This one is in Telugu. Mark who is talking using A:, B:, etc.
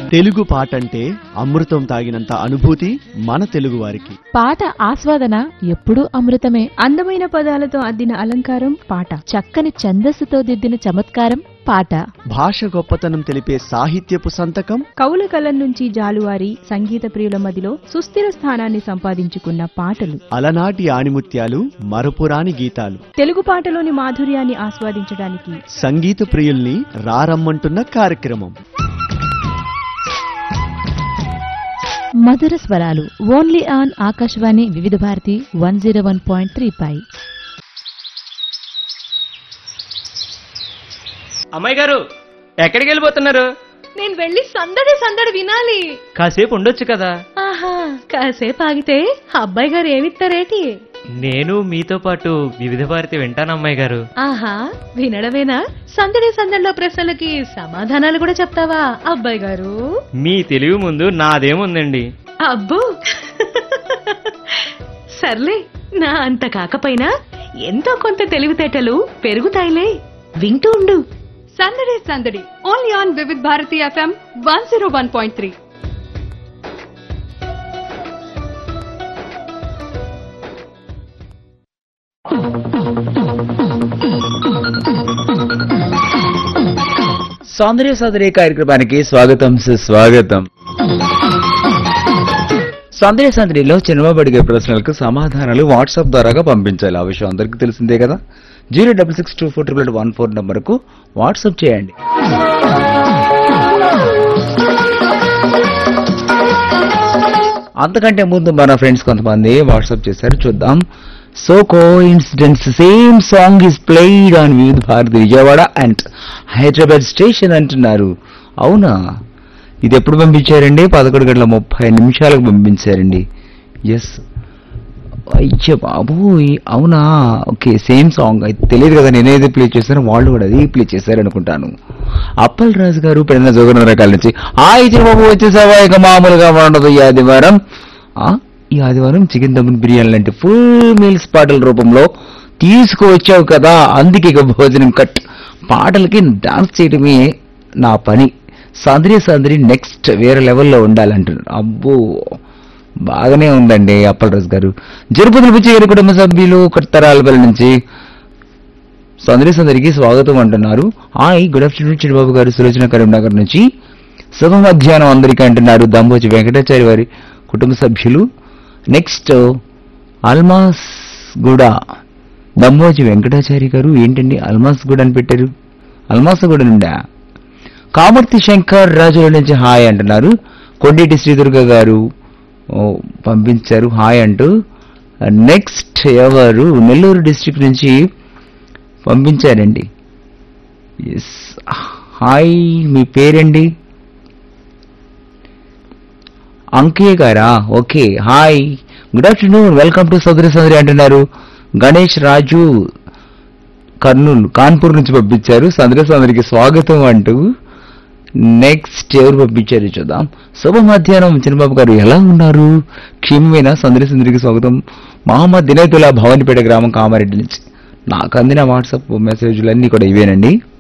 A: తెలుగు పాట అంటే అమృతం తాగినంత అనుభూతి మన తెలుగు వారికి
B: పాట ఆస్వాదన ఎప్పుడూ అమృతమే
C: అందమైన పదాలతో అద్దిన అలంకారం పాట
B: చక్కని ఛందస్సుతో దిద్దిన చమత్కారం పాట
A: భాష గొప్పతనం తెలిపే సాహిత్యపు సంతకం
C: కవుల కలం నుంచి జాలువారి సంగీత ప్రియుల మదిలో సుస్థిర స్థానాన్ని సంపాదించుకున్న పాటలు
A: అలనాటి ఆణిముత్యాలు మరపురాని గీతాలు
C: తెలుగు పాటలోని మాధుర్యాన్ని ఆస్వాదించడానికి
A: సంగీత ప్రియుల్ని రారమ్మంటున్న కార్యక్రమం
B: మధుర స్వరాలు only on Akashvani Vividh Bharati one zero one point three పై
D: అమ్మాయి గారు ఎక్కడికి వెళ్ళిపోతున్నారు
C: నేను వెళ్ళి సందడి సందడి వినాలి
D: కాసేపు ఉండొచ్చు కదా
C: ఆహా కాసేపు ఆగితే అబ్బాయి గారు ఏమిస్తారేటి
D: నేను మీతో పాటు వివిధ భారతి వింటాను అమ్మాయి గారు
C: ఆహా వినడమేనా సందడి సందడిలో ప్రశ్నలకి సమాధానాలు కూడా చెప్తావా అబ్బాయి గారు
D: మీ తెలివి ముందు నాదేముందండి
C: అబ్బో సర్లే నా అంత కాకపోయినా ఎంతో కొంత తెలివితేటలు పెరుగుతాయిలే వింటూ ఉండు సందడి సందడి only on Vividh Bharati F M one zero one point three
E: Soundarya Soundarya కార్యక్రమానికి స్వాగతం సుస్వాగతం సౌందర్య సందడిలో చిన్నబాబు అడిగే ప్రశ్నలకు సమాధానాలు వాట్సాప్ ద్వారాగా పంపించాలి ఆ విషయం అందరికీ తెలిసిందే కదా zero double six two four triple one four నంబర్కు వాట్సాప్ చేయండి అంతకంటే ముందు మన ఫ్రెండ్స్ కొంతమంది వాట్సాప్ చేశారు చూద్దాం so coincidence same song is played on Vividh Bharati Vijayawada and Hyderabad station అంటున్నారు అవునా ఇది ఎప్పుడు పంపించారండి పదకొండు గంటల ముప్పై నిమిషాలకు పంపించారండి ఎస్ అయ్య బాబు అవునా ఓకే సేమ్ సాంగ్ అయితే తెలియదు కదా నేనేది ప్లే చేశానో వాళ్ళు కూడా అది ప్లే చేశారు అనుకుంటాను అప్పల్ రాజు గారు పెళ్ళిన జోగన రకాల నుంచి ఆ ఇచ్చిన బాబు వచ్చేసావా ఇక మామూలుగా ఉండదు ఈ ఆదివారం ఆ, ఈ ఆదివారం చికెన్ దమ్ బిర్యానీ లాంటి ఫుల్ మీల్స్ పాటల రూపంలో తీసుకువచ్చావు కదా అందుకే ఇక భోజనం కట్ పాటలకి డాన్స్ చేయడమే నా పని సందరి సందరి నెక్స్ట్ వేరే లెవెల్లో ఉండాలంటున్నారు అబ్బో బాగానే ఉందండి అప్పలరాజు గారు జరుపతుల పిచ్చి గారి కుటుంబ సభ్యులు కొత్తరాలపల్లి నుంచి సందరి సందరికి స్వాగతం అంటున్నారు హాయ్ గుడ్ ఆఫ్టర్నూన్ చిరుబాబు గారు సులోచన కరీంనగర్ నుంచి శుభ మధ్యాహ్నం అందరికీ అంటున్నారు దంబోజి వెంకటాచారి వారి కుటుంబ సభ్యులు నెక్స్ట్ అల్మాస్ గూడ దంబోజి వెంకటాచారి గారు ఏంటండి అల్మాస్ గూడ అని పెట్టారు అల్మాస్ గూడ నుండా కామర్తి శంకర్ రాజుల నుంచి హాయ్ అంటున్నారు కొండేటి శ్రీదుర్గ గారు ఓ, పంపించారు హాయ్ అంటూ నెక్స్ట్ ఎవరు నెల్లూరు డిస్ట్రిక్ట్ నుంచి పంపించారండి ఎస్ హాయ్ మీ పేరండి అంకే గారా okay hi good afternoon welcome to Soudari Soudari అంటున్నారు గణేష్ రాజు కర్నూలు కాన్పూర్ నుంచి పంపించారు సందరి సందరికి స్వాగతం అంటూ నెక్స్ట్ ఎవరు పంపించారు చూద్దాం శుభ మధ్యాహ్నం చిన్నబాబు గారు ఎలా ఉన్నారు క్షేమమైన సందరి సందరికి స్వాగతం మహమ్మద్ దినేతుల భవానిపేట గ్రామం కామారెడ్డి నుంచి నాకు అందిన వాట్సాప్ మెసేజ్లు అన్నీ కూడా ఇవేనండి